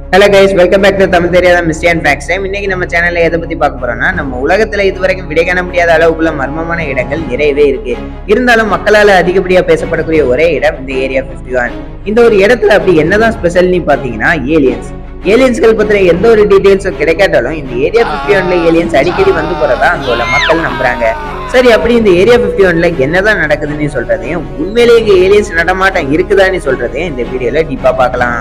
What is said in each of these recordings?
hello guys welcome back to Tamil தெரியாத மிஸ்டியன் facts time இன்னைக்கு நம்ம சேனல்ல எதை பத்தி பார்க்க போறோம்னா நம்ம உலகத்துல இதுவரைக்கும் விடை காண முடியாத அளவுக்குள்ள மர்மமான இடங்கள் நிறையவே இருக்கு இருந்தாலும் மக்களால அதிகப்படியா பேசப்படக்கூடிய ஒரே இடம் இந்த ஏரியா 51 ஒன் இந்த ஒரு இடத்துல அப்படி என்னதான் ஸ்பெஷல்னு பாத்தீங்கன்னா ஏலியன்ஸ் ஏலியன்ஸ்கள் பத்தின எந்த ஒரு டீடைல்ஸும் கிடைக்காட்டாலும் இந்த ஏரியா 51 ஒன்ல ஏலியன்ஸ் அடிக்கடி வந்து போறதா அங்க உள்ள மக்கள் நம்புறாங்க சரி அப்படி இந்த ஏரியா 51 ஒன்ல என்னதான் நடக்குதுன்னு சொல்றதையும் உண்மையிலேயே இங்க ஏலியன்ஸ் நடமாட்டம் இருக்குதான்னு சொல்றதையும் இந்த வீடியோல டீப்பா பார்க்கலாம்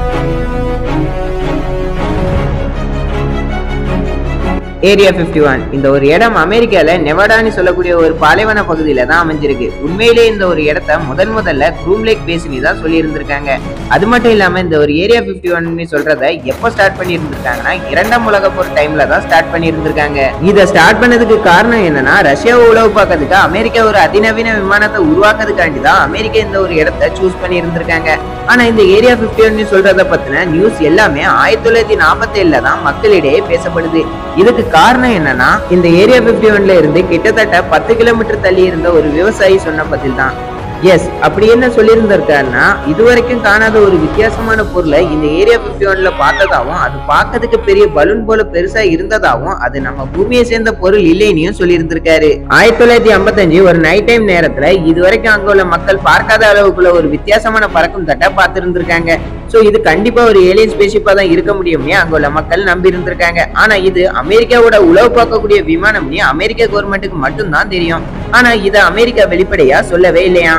ஏரியா 51 இந்த ஒரு இடம் அமெரிக்கால நெவடான்னு சொல்லக்கூடிய ஒரு பாலைவன பகுதியில தான் அமைஞ்சிருக்கு உண்மையிலே இந்த ஒரு இடத்த முதன் முதல்ல க்ரூம் லேக் பேசினி தான் சொல்லி இருந்திருக்காங்க அது மட்டும் இல்லாம இந்த ஒரு ஏரியா 51 ஒன்னு சொல்றத எப்போ ஸ்டார்ட் பண்ணி இருந்திருக்காங்கன்னா இரண்டாம் உலக போர் டைம்ல தான் ஸ்டார்ட் பண்ணி இருந்திருக்காங்க இதை ஸ்டார்ட் பண்ணதுக்கு காரணம் என்னன்னா ரஷ்யாவை உளவு பார்க்கறதுக்கு அமெரிக்கா ஒரு அதிநவீன விமானத்தை உருவாக்குறதுக்காண்டி தான் அமெரிக்கா இந்த ஒரு இடத்த சூஸ் பண்ணி இருந்திருக்காங்க ஆனா இந்த ஏரியா 51 ஒன்னு சொல்றத பத்தின நியூஸ் எல்லாமே ஆயிரத்தி தொள்ளாயிரத்தி நாற்பத்தி ஏழுல தான் மக்களிடையே பேசப்படுது இதுக்கு காரணம் என்னன்னா இந்த ஏரியா 51 ஒன்ல இருந்து கிட்டத்தட்ட பத்து கிலோமீட்டர் தள்ளி இருந்த ஒரு விவசாயி சொன்ன பதில் தான் எஸ் அப்படி என்ன சொல்லியிருந்திருக்காருன்னா இதுவரைக்கும் காணாத ஒரு வித்தியாசமான பொருளை இந்த ஏரியா 51 ஒன்ல பார்த்ததாவும் அது பார்க்கறதுக்கு பெரிய பலூன் போல பெருசா இருந்ததாவும் அது நம்ம பூமியை சேர்ந்த பொருள் இல்லைன்னும் சொல்லியிருந்திருக்காரு ஆயிரத்தி தொள்ளாயிரத்தி ஐம்பத்தஞ்சு ஒரு நைட் டைம் நேரத்துல இதுவரைக்கும் அங்க உள்ள மக்கள் பார்க்காத அளவுக்குள்ள ஒரு வித்தியாசமான பறக்கும் தட்டை பார்த்திருந்திருக்காங்க சோ இது கண்டிப்பா ஒரு ஏலியன் ஸ்பேஷிப்பா தான் இருக்க முடியும்னு அங்க உள்ள மக்கள் நம்பி இருந்திருக்காங்க ஆனா இது அமெரிக்காவோட உளவு பார்க்கக்கூடிய விமானம்னு அமெரிக்க கவர்மெண்ட்டுக்கு மட்டும்தான் தெரியும் ஆனா இத அமெரிக்கா வெளிப்படையா சொல்லவே இல்லையா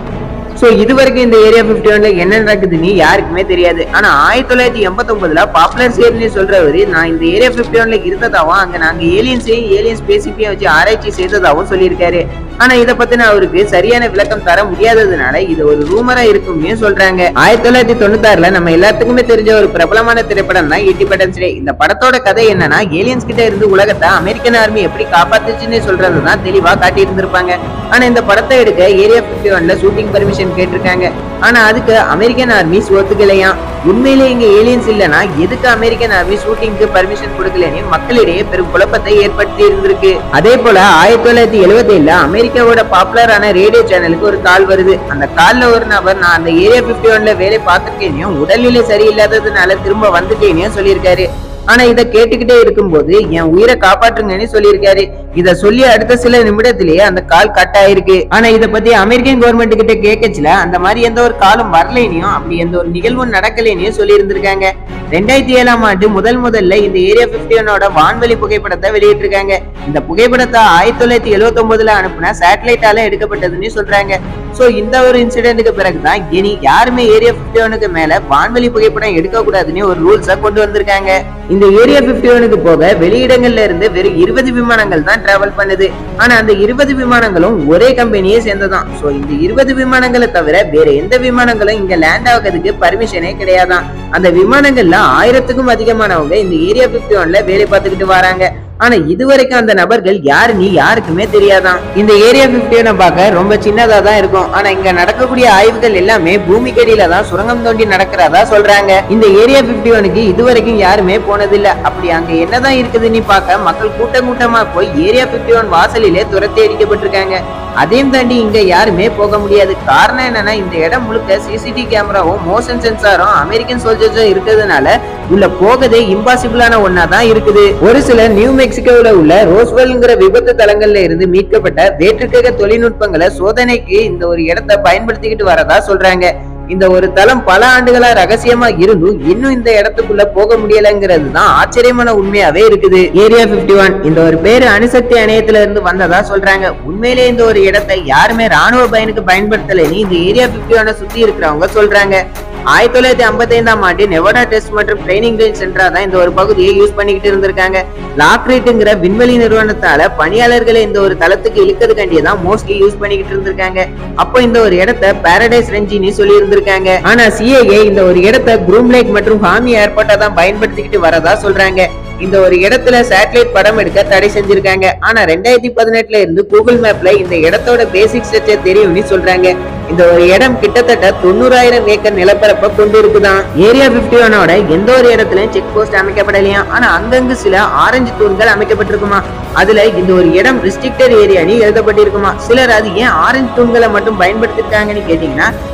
சோ இது வரைக்கும் இந்த ஏரியா 51 ஒன்ல என்ன நடக்குதுன்னு யாருக்குமே தெரியாது ஆனா ஆயிரத்தி தொள்ளாயிரத்தி எண்பத்தி ஒன்பதுல பாப்புலர் சேர்னு சொல்றவரு நான் இந்த ஏரியா 51 ஒன்ல இருந்ததாவும் அங்க நாங்க ஏலியன்ஸையும் ஏலியன் ஸ்பேசிஃபியா வச்சு ஆராய்ச்சி செய்ததாவும் சொல்லியிருக்காரு ஆனா இத பத்தின அவருக்கு சரியான விளக்கம் தர முடியாததுனால இது ஒரு ரூமரா இருக்கும்னு சொல்றாங்க ஆயிரத்தி தொள்ளாயிரத்தி தொண்ணூத்தாறுல நம்ம எல்லாத்துக்குமே தெரிஞ்ச ஒரு பிரபலமான திரைப்படம் தான் இண்டிபெண்டன்ஸ் டே இந்த படத்தோட கதை என்னன்னா ஏலியன்ஸ் கிட்ட இருந்து உலகத்தை அமெரிக்கன் ஆர்மி எப்படி காப்பாத்துச்சுன்னு சொல்றது தான் தெளிவா காட்டி இருந்திருப்பாங்க ஆனா இந்த படத்தை எடுக்க ஏரியா 51 ஒன்ல ஷூட்டிங் பர்மிஷன் கேட்டிருக்காங்க ஆனா அதுக்கு அமெரிக்கன் ஆர்மி ஒத்துக்கலையாம் உண்மையிலே இங்க ஏலியன்ஸ் இல்லனா எதுக்கு அமெரிக்கன் ஆர்மி ஷூட்டிங்க்கு பர்மிஷன் கொடுக்கலன்னு மக்களிடையே பெரும் குழப்பத்தை ஏற்படுத்தி இருந்திருக்கு அதே போல ஆயிரத்தி தொள்ளாயிரத்தி எழுபத்தி ஏழுல அமெரிக்காவோட பாப்புலரான ரேடியோ சேனலுக்கு ஒரு கால் வருது அந்த கால்ல ஒரு நபர் நான் அந்த ஏரியா 51 ஒன்ல வேலை பார்த்திருக்கேனையும் உடல்நிலை சரியில்லாததுனால திரும்ப வந்துட்டேனையும் சொல்லியிருக்காரு ஆனா இத கேட்டுக்கிட்டே இருக்கும்போது என் உயிரை காப்பாற்றுங்கன்னு சொல்லியிருக்காரு இத சொல்லி அடுத்த சில நிமிடத்திலேயே அந்த கால் கட் ஆயிருக்கு ஆனா இத பத்தி அமெரிக்கன் கவர்மெண்ட் கிட்ட கேட்கச்சுல அந்த மாதிரி எந்த ஒரு காலும் வரலைனையும் அப்படி எந்த ஒரு நிகழ்வும் நடக்கலைனையும் சொல்லி இருந்திருக்காங்க ரெண்டாயிரத்தி ஏழாம் ஆண்டு முதல் முதல்ல இந்த ஏரியா 51 ஒன்னோட வான்வெளி புகைப்படத்தை வெளியிட்டிருக்காங்க இந்த புகைப்படத்தை ஆயிரத்தி தொள்ளாயிரத்தி எழுபத்தி ஒன்பதுல அனுப்புன சேட்டலைட்டால எடுக்கப்பட்டதுன்னு சொல்றாங்க சோ இந்த ஒரு இன்சிடென்ட்டுக்கு பிறகுதான் இனி யாருமே ஏரியா 51 ஒனுக்கு மேல வான்வெளி புகைப்படம் எடுக்க கூடாதுன்னு ஒரு ரூல்ஸ கொண்டு வந்திருக்காங்க இந்த ஏரியா 51 ஒனுக்கு போக வெளியிடங்கள்ல இருந்து வெறும் இருபது விமானங்கள் தான் டிராவல் பண்ணுது ஆனா அந்த இருபது விமானங்களும் ஒரே கம்பெனியே சேர்ந்ததான் சோ இந்த இருபது விமானங்களை தவிர வேற எந்த விமானங்களும் இங்க லேண்ட் ஆகிறதுக்கு பர்மிஷனே கிடையாதான் அந்த விமானங்கள்ல ஆயிரத்துக்கும் அதிகமானவங்க இந்த ஏரியா 51 ஒன்ல வேலை பார்த்துக்கிட்டு வராங்க ஆனா இதுவரைக்கும் அந்த நபர்கள் யாருன்னு யாருக்குமே தெரியாதான் இந்த ஏரியா 51 பார்க்க ரொம்ப சின்னதா தான் இருக்கும் ஆனா இங்க நடக்கக்கூடிய ஆய்வுகள் எல்லாமே பூமிக்கடியில தான் சுரங்கம் தோண்டி நடக்கிறதா சொல்றாங்க இந்த ஏரியா 51க்கு இதுவரைக்கும் யாருமே போனதில்ல அப்படி அங்க என்னதான் இருக்குதுன்னு பார்க்க மக்கள் கூட்டம் கூட்டமா போய் ஏரியா 51 வாசலிலே துரத்தி அடிக்கப்பட்டிருக்காங்க அதையும் தாண்டி இங்க யாருமே போக முடியாது காரணம் என்னன்னா இந்த இடம் முழுக்க சிசிடி கேமராவும் மோஷன் சென்சாரும் அமெரிக்கன் சோல்ஜர்ஸும் இருக்கிறதுனால உள்ள போகதே இம்பாசிபிளான ஒன்னா தான் இருக்குது ஒரு சில நியூ மெக்சிகோவில் உள்ள ரோஸ்வெல்ங்கிற விபத்து தளங்கள்ல இருந்து மீட்கப்பட்ட வேற்றுக்கிரக தொழில்நுட்பங்களை சோதனைக்கு இந்த ஒரு இடத்தை பயன்படுத்திக்கிட்டு வரதா சொல்றாங்க இந்த ஒரு தளம் பல ஆண்டுகளா ரகசியமா இருந்தும் இன்னும் இந்த இடத்துக்குள்ள போக முடியலங்கிறது தான் ஆச்சரியமான உண்மையாவே இருக்குது ஏரியா 51 இந்த ஒரு பேரு அணுசக்தி அணையத்துல இருந்து வந்ததா சொல்றாங்க உண்மையிலே இந்த ஒரு இடத்தை யாருமே ராணுவ பயனுக்கு பயன்படுத்தலைன்னு இந்த ஏரியா 51 சுத்தி இருக்கிறவங்க சொல்றாங்க ஆயிரத்தி தொள்ளாயிரத்தி ஐம்பத்தி ஐந்தாம் ஆண்டு நெவடா டெஸ்ட் மற்றும் ட்ரைனிங் ரேஞ்ச் சென்டரா தான் இந்த ஒரு பகுதியை யூஸ் பண்ணிக்கிட்டு இருந்திருக்காங்க லாக்ரேட்டுங்கிற விண்வெளி நிறுவனத்தால பணியாளர்களை இந்த ஒரு தளத்துக்கு இழுக்கிறதுக்காண்டியே தான் மோஸ்ட்லி யூஸ் பண்ணிக்கிட்டு இருந்திருக்காங்க அப்போ இந்த ஒரு இடத்த பாரடைஸ் ரெஞ்சின்னு சொல்லி இருந்திருக்காங்க ஆனா சிஏஏ இந்த ஒரு இடத்த குரூம் லேக் மற்றும் ஹாமி ஏர்போர்ட்டா தான் பயன்படுத்திக்கிட்டு வரதா சொல்றாங்க இந்த ஒரு இடத்துல சேட்டலைட் படம் எடுக்க தடை செஞ்சிருக்காங்க ஆனா ரெண்டாயிரத்தி பதினெட்டுல இருந்து கூகுள் மேப்ல இந்த இடத்தோட பேசிக் ஸ்ட்ரக்சர் தெரியும்னு சொல்றாங்க இந்த ஒரு இடம் கிட்டத்தட்ட தொண்ணூறாயிரம் ஏக்கர் நிலப்பரப்பை கொண்டு இருக்குதான் ஏரியா 51 ஒனோட எந்த ஒரு இடத்துலயும் செக் போஸ்ட் அமைக்கப்படலையா ஆனா அங்கங்கு சில ஆரஞ்சு தூண்கள் அமைக்கப்பட்டிருக்குமா அதுல இந்த ஒரு இடம் ரிஸ்ட்ரிக்டட் ஏரியான்னு எழுதப்பட்டிருக்குமா சிலர் அது ஏன் ஆரஞ்சு தூண்களை மட்டும் பயன்படுத்திருக்காங்கன்னு கேட்டீங்கன்னா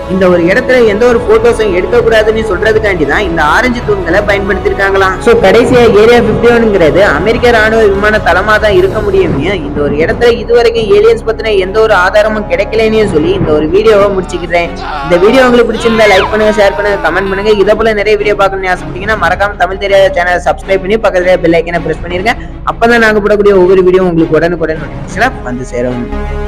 இந்த ஒரு இடத்துல எந்த ஒரு போட்டோஸும் எடுக்க கூடாதுன்னு சொல்றதுக்காண்டி தான் இந்த ஆரஞ்சு தூண்களை பயன்படுத்திருக்காங்களாம் சோ கடைசியா ஏரியா பிப்டி ஒன்ங்கிறது அமெரிக்க ராணுவ விமான தளமா தான் இருக்க முடியும்னு இந்த ஒரு இடத்துல இதுவரைக்கும் ஏலியன்ஸ் பத்தின எந்த ஒரு ஆதாரமும் கிடைக்கலன்னு சொல்லி இந்த ஒரு வீடியோவை முடிச்சுக்கிறேன் இந்த வீடியோ உங்களுக்கு பிடிச்சிருந்தா லைக் பண்ணுங்க ஷேர் பண்ணுங்க கமெண்ட் பண்ணுங்க இதே போல நிறைய வீடியோ பார்க்கணும்னு ஆசைப்பட்டீங்கன்னா மறக்காம தமிழ் தெரியாத சேனலை சப்ஸ்கிரைப் பண்ணி பக்கத்துல பெல் ஐக்கனை பிரஸ் பண்ணிருங்க அப்பதான் நாங்க போடக்கூடிய ஒவ்வொரு வீடியோ உங்களுக்கு உடனுக்குடன் நோட்டிபிகேஷனா வந்து சேரும்